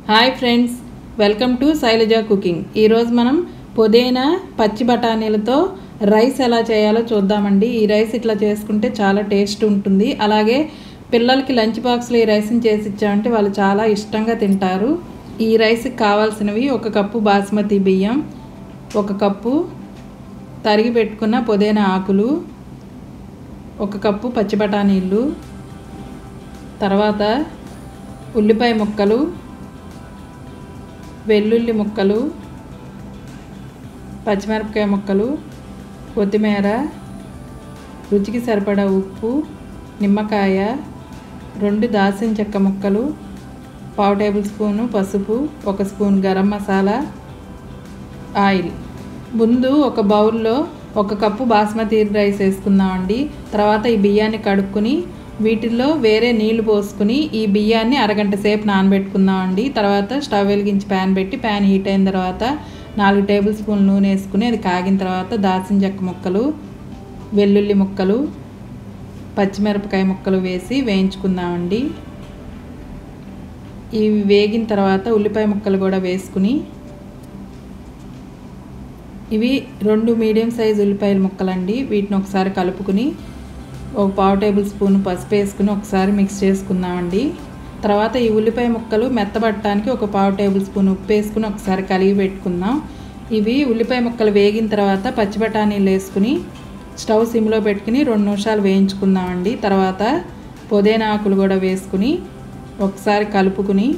hi friends welcome to Shailaja cooking ఈరోజు మనం పుదీనా పచ్చి బఠానీలతో రైస్ ఎలా చేయాలో చూద్దామండి ఈ రైస్ ఇట్లా చేసుకుంటే చాలా టేస్ట్ ఉంటుంది అలాగే పిల్లలకి లంచ్ బాక్స్లో ఈ రైస్ని చేసి ఇచ్చామంటే వాళ్ళు చాలా ఇష్టంగా తింటారు ఈ రైస్కి కావాల్సినవి ఒక కప్పు బాస్మతి బియ్యం ఒక కప్పు తరిగి పెట్టుకున్న పుదీనా ఆకులు ఒక కప్పు పచ్చి బఠానీలు తర్వాత ఉల్లిపాయ ముక్కలు వెల్లుల్లి ముక్కలు పచ్చిమిరపకాయ ముక్కలు కొత్తిమీర రుచికి సరిపడా ఉప్పు నిమ్మకాయ రెండు దాల్చిన చెక్క ముక్కలు పావు టేబుల్ స్పూను పసుపు ఒక స్పూన్ గరం మసాలా ఆయిల్ ముందు ఒక బౌల్లో ఒక కప్పు బాస్మతి రైస్ వేసుకుందామండి తర్వాత ఈ బియ్యాన్ని కడుక్కుని వీటిల్లో వేరే నీళ్లు పోసుకుని ఈ బియ్యాన్ని అరగంట సేపు నానబెట్టుకుందామండి తర్వాత స్టవ్ వెలిగించి ప్యాన్ పెట్టి ప్యాన్ హీట్ అయిన తర్వాత నాలుగు టేబుల్ స్పూన్లు నూనె వేసుకుని అది కాగిన తర్వాత దాల్చిన చెక్క ముక్కలు వెల్లుల్లి ముక్కలు పచ్చిమిరపకాయ ముక్కలు వేసి వేయించుకుందామండి ఇవి వేగిన తర్వాత ఉల్లిపాయ ముక్కలు కూడా వేసుకుని ఇవి రెండు మీడియం సైజ్ ఉల్లిపాయల ముక్కలండి వీటిని ఒకసారి కలుపుకుని ఒక పావు టేబుల్ స్పూన్ పసుపు వేసుకుని ఒకసారి మిక్స్ చేసుకుందామండి తర్వాత ఈ ఉల్లిపాయ ముక్కలు మెత్తబట్టడానికి ఒక పావు టేబుల్ స్పూన్ ఉప్పు వేసుకుని ఒకసారి కలిగి పెట్టుకుందాం ఇవి ఉల్లిపాయ ముక్కలు వేగిన తర్వాత పచ్చి బఠానీలు వేసుకుని స్టవ్ సిమ్లో పెట్టుకుని రెండు నిమిషాలు వేయించుకుందామండి తర్వాత పుదీనా ఆకులు కూడా వేసుకుని ఒకసారి కలుపుకుని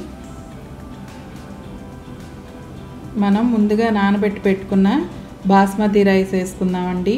మనం ముందుగా నానబెట్టి పెట్టుకున్న బాస్మతి రైస్ వేసుకుందామండి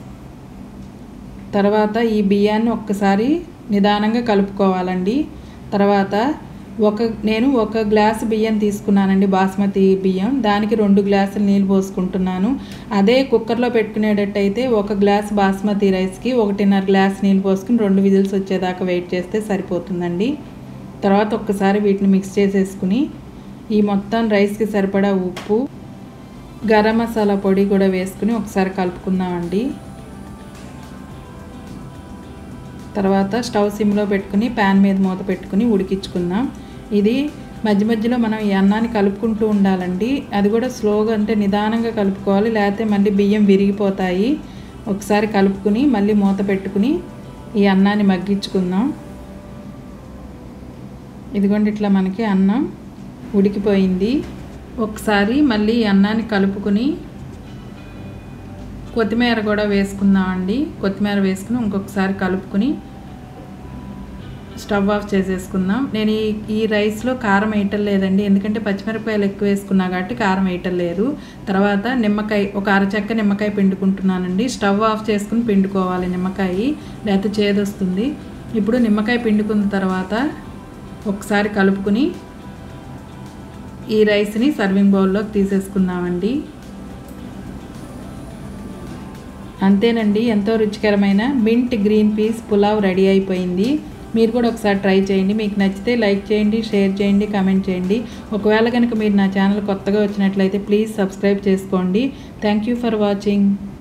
తర్వాత ఈ బియ్యాన్ని ఒక్కసారి నిదానంగా కలుపుకోవాలండి తర్వాత ఒక నేను ఒక గ్లాస్ బియ్యం తీసుకున్నానండి బాస్మతి బియ్యం దానికి రెండు గ్లాసులు నీళ్ళు పోసుకుంటున్నాను అదే కుక్కర్లో పెట్టుకునేటట్టయితే ఒక గ్లాస్ బాస్మతి రైస్కి ఒకటిన్నర గ్లాస్ నీళ్ళు పోసుకుని రెండు విజిల్స్ వచ్చేదాకా వెయిట్ చేస్తే సరిపోతుందండి తర్వాత ఒక్కసారి వీటిని మిక్స్ చేసేసుకుని ఈ మొత్తం రైస్కి సరిపడా ఉప్పు గరం మసాలా పొడి కూడా వేసుకుని ఒకసారి కలుపుకుందామండి తర్వాత స్టవ్ సిమ్లో పెట్టుకుని ప్యాన్ మీద మూత పెట్టుకుని ఉడికించుకుందాం ఇది మధ్య మధ్యలో మనం ఈ అన్నాన్ని కలుపుకుంటూ ఉండాలండి అది కూడా స్లోగా అంటే నిదానంగా కలుపుకోవాలి లేకపోతే మళ్ళీ బియ్యం విరిగిపోతాయి ఒకసారి కలుపుకుని మళ్ళీ మూత పెట్టుకుని ఈ అన్నాన్ని మగ్గించుకుందాం ఇదిగోండి ఇట్లా మనకి అన్నం ఉడికిపోయింది ఒకసారి మళ్ళీ ఈ అన్నాన్ని కలుపుకుని కొత్తిమీర కూడా వేసుకుందామండి కొత్తిమీర వేసుకుని ఇంకొకసారి కలుపుకుని స్టవ్ ఆఫ్ చేసేసుకుందాం నేను ఈ ఈ రైస్లో కారం వేయటం లేదండి ఎందుకంటే పచ్చిమిరపకాయలు ఎక్కువ వేసుకున్నా కాబట్టి కారం వేయటం లేదు తర్వాత నిమ్మకాయ ఒక అరచెక్క నిమ్మకాయ పిండుకుంటున్నానండి స్టవ్ ఆఫ్ చేసుకుని పిండుకోవాలి నిమ్మకాయ లేకపోతే చేదొస్తుంది ఇప్పుడు నిమ్మకాయ పిండుకున్న తర్వాత ఒకసారి కలుపుకుని ఈ రైస్ని సర్వింగ్ బౌల్లోకి తీసేసుకుందామండి అంతేనండి ఎంతో రుచికరమైన mint green peas pulao ready అయిపోయింది మీరు కూడా ఒకసారి ట్రై చేయండి మీకు నచ్చితే లైక్ చేయండి షేర్ చేయండి కామెంట్ చేయండి ఒకవేళ కనుక మీరు నా ఛానల్ కొత్తగా వచ్చినట్లయితే ప్లీజ్ సబ్స్క్రైబ్ చేసుకోండి థ్యాంక్ యూ ఫర్ వాచింగ్